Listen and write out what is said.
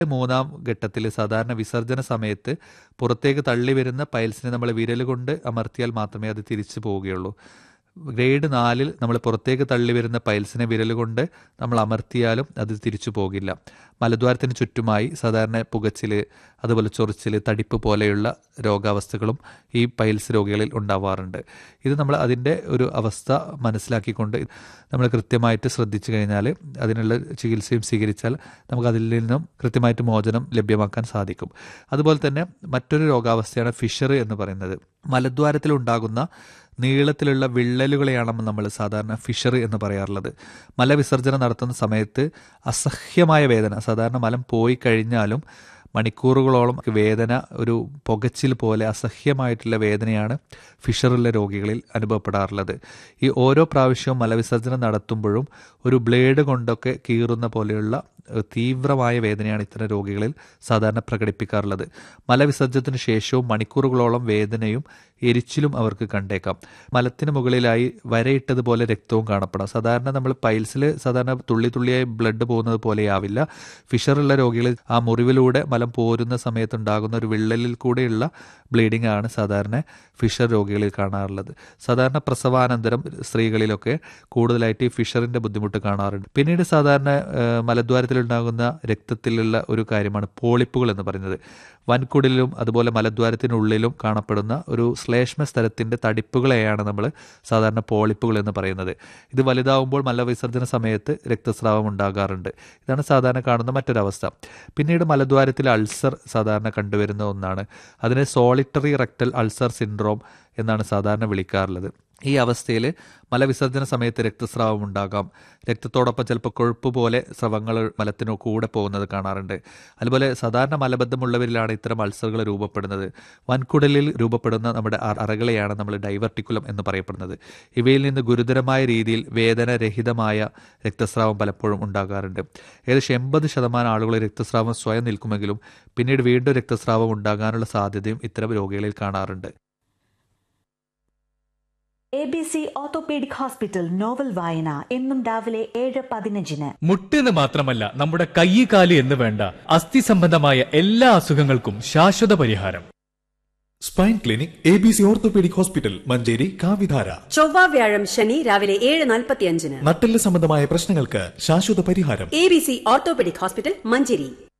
മൂന്നാം ഘട്ടത്തിൽ സാധാരണ വിസർജന സമയത്ത് പുറത്തേക്ക് തള്ളി വരുന്ന പൈൽസിനെ നമ്മൾ വിരൽ കൊണ്ട് അമർത്തിയാൽ മാത്രമേ അത് തിരിച്ചു പോവുകയുള്ളൂ ഗ്രേഡ് നാലിൽ നമ്മൾ പുറത്തേക്ക് തള്ളി വരുന്ന പൈൽസിനെ വിരൽ കൊണ്ട് നമ്മൾ അമർത്തിയാലും അത് തിരിച്ചു പോകില്ല മലദ്വാരത്തിന് ചുറ്റുമായി സാധാരണ പുകച്ചിൽ അതുപോലെ ചൊറിച്ചിൽ തടിപ്പ് പോലെയുള്ള രോഗാവസ്ഥകളും ഈ പൈൽസ് രോഗികളിൽ ഉണ്ടാവാറുണ്ട് ഇത് നമ്മൾ അതിൻ്റെ ഒരു അവസ്ഥ മനസ്സിലാക്കിക്കൊണ്ട് നമ്മൾ കൃത്യമായിട്ട് ശ്രദ്ധിച്ചു കഴിഞ്ഞാൽ അതിനുള്ള ചികിത്സയും സ്വീകരിച്ചാൽ നമുക്ക് അതിൽ നിന്നും കൃത്യമായിട്ട് മോചനം ലഭ്യമാക്കാൻ സാധിക്കും അതുപോലെ തന്നെ മറ്റൊരു രോഗാവസ്ഥയാണ് ഫിഷർ എന്ന് പറയുന്നത് മലദ്വാരത്തിൽ ഉണ്ടാകുന്ന നീളത്തിലുള്ള വിള്ളലുകളെയാണ് നമ്മൾ സാധാരണ ഫിഷർ എന്ന് പറയാറുള്ളത് മലവിസർജനം നടത്തുന്ന സമയത്ത് അസഹ്യമായ വേദന സാധാരണ മലം പോയി കഴിഞ്ഞാലും മണിക്കൂറുകളോളം വേദന ഒരു പുകച്ചിൽ പോലെ അസഹ്യമായിട്ടുള്ള വേദനയാണ് ഫിഷറുള്ള രോഗികളിൽ അനുഭവപ്പെടാറുള്ളത് ഈ ഓരോ പ്രാവശ്യവും മലവിസർജനം നടത്തുമ്പോഴും ഒരു ബ്ലേഡ് കൊണ്ടൊക്കെ കീറുന്ന പോലെയുള്ള തീവ്രമായ വേദനയാണ് ഇത്തരം രോഗികളിൽ സാധാരണ പ്രകടിപ്പിക്കാറുള്ളത് മലവിസർജനത്തിന് ശേഷവും മണിക്കൂറുകളോളം വേദനയും എരിച്ചിലും അവർക്ക് കണ്ടേക്കാം മലത്തിന് മുകളിലായി വരയിട്ടതുപോലെ രക്തവും കാണപ്പെടാം സാധാരണ നമ്മൾ പൈൽസിൽ സാധാരണ തുള്ളി തുള്ളിയായി ബ്ലഡ് പോകുന്നത് പോലെയാവില്ല ഫിഷറുള്ള രോഗികളിൽ ആ മുറിവിലൂടെ മലം പോരുന്ന സമയത്തുണ്ടാകുന്ന ഒരു വിള്ളലിൽ കൂടെയുള്ള ബ്ലീഡിംഗ് ആണ് സാധാരണ ഫിഷർ രോഗികളിൽ കാണാറുള്ളത് സാധാരണ പ്രസവാനന്തരം സ്ത്രീകളിലൊക്കെ കൂടുതലായിട്ട് ഈ ഫിഷറിന്റെ ബുദ്ധിമുട്ട് കാണാറുണ്ട് പിന്നീട് സാധാരണ മലദ്വാരത്തിലുണ്ടാകുന്ന രക്തത്തിലുള്ള ഒരു കാര്യമാണ് പോളിപ്പുകൾ എന്ന് പറയുന്നത് വൻകുടലിലും അതുപോലെ മലദ്വാരത്തിനുള്ളിലും കാണപ്പെടുന്ന ഒരു ശ്ലേഷ്മ സ്ഥലത്തിന്റെ തടിപ്പുകളെയാണ് നമ്മൾ സാധാരണ പോളിപ്പുകൾ എന്ന് പറയുന്നത് ഇത് വലുതാവുമ്പോൾ മലവിസർജന സമയത്ത് രക്തസ്രാവം ഉണ്ടാകാറുണ്ട് ഇതാണ് സാധാരണ കാണുന്ന മറ്റൊരവസ്ഥ പിന്നീട് മലദ്വാരത്തിൽ അൾസർ സാധാരണ കണ്ടുവരുന്ന ഒന്നാണ് അതിനെ സോളിറ്ററി റെക്ടൽ അൾസർ സിൻഡ്രോം എന്നാണ് സാധാരണ വിളിക്കാറുള്ളത് ഈ അവസ്ഥയിൽ മലവിസർജന സമയത്ത് രക്തസ്രാവം ഉണ്ടാകാം രക്തത്തോടൊപ്പം ചിലപ്പോൾ കൊഴുപ്പ് പോലെ സ്രവങ്ങൾ മലത്തിനു കൂടെ പോകുന്നത് കാണാറുണ്ട് അതുപോലെ സാധാരണ മലബന്ധമുള്ളവരിലാണ് ഇത്തരം അൾസറുകൾ രൂപപ്പെടുന്നത് വൻകുടലിൽ രൂപപ്പെടുന്ന നമ്മുടെ അറകളെയാണ് നമ്മൾ ഡൈവർട്ടിക്കുലം എന്ന് പറയപ്പെടുന്നത് ഇവയിൽ നിന്ന് ഗുരുതരമായ രീതിയിൽ വേദനരഹിതമായ രക്തസ്രാവം പലപ്പോഴും ഉണ്ടാകാറുണ്ട് ഏകദേശം എൺപത് ശതമാനം ആളുകൾ രക്തസ്രാവം സ്വയം നിൽക്കുമെങ്കിലും പിന്നീട് വീണ്ടും രക്തസ്രാവം ഉണ്ടാകാനുള്ള സാധ്യതയും ഇത്തരം രോഗികളിൽ കാണാറുണ്ട് A B C orthopaedic hospital novel വായന എന്നും രാവിലെ ഏഴ് പതിനഞ്ചിന് മുട്ടെന്ന് മാത്രമല്ല നമ്മുടെ കൈ കാല് എന്ന് വേണ്ട അസ്ഥി സംബന്ധമായ എല്ലാ അസുഖങ്ങൾക്കും ശാശ്വത പരിഹാരം spine clinic A B C orthopaedic hospital Manjeri കാവിധാര ചൊവ്വ വ്യാഴം ശനി രാവിലെ ഏഴ് നാൽപ്പത്തിയഞ്ചിന് നട്ടെല്ല് സംബന്ധമായ പ്രശ്നങ്ങൾക്ക് ശാശ്വത പരിഹാരം A B C orthopaedic hospital Manjeri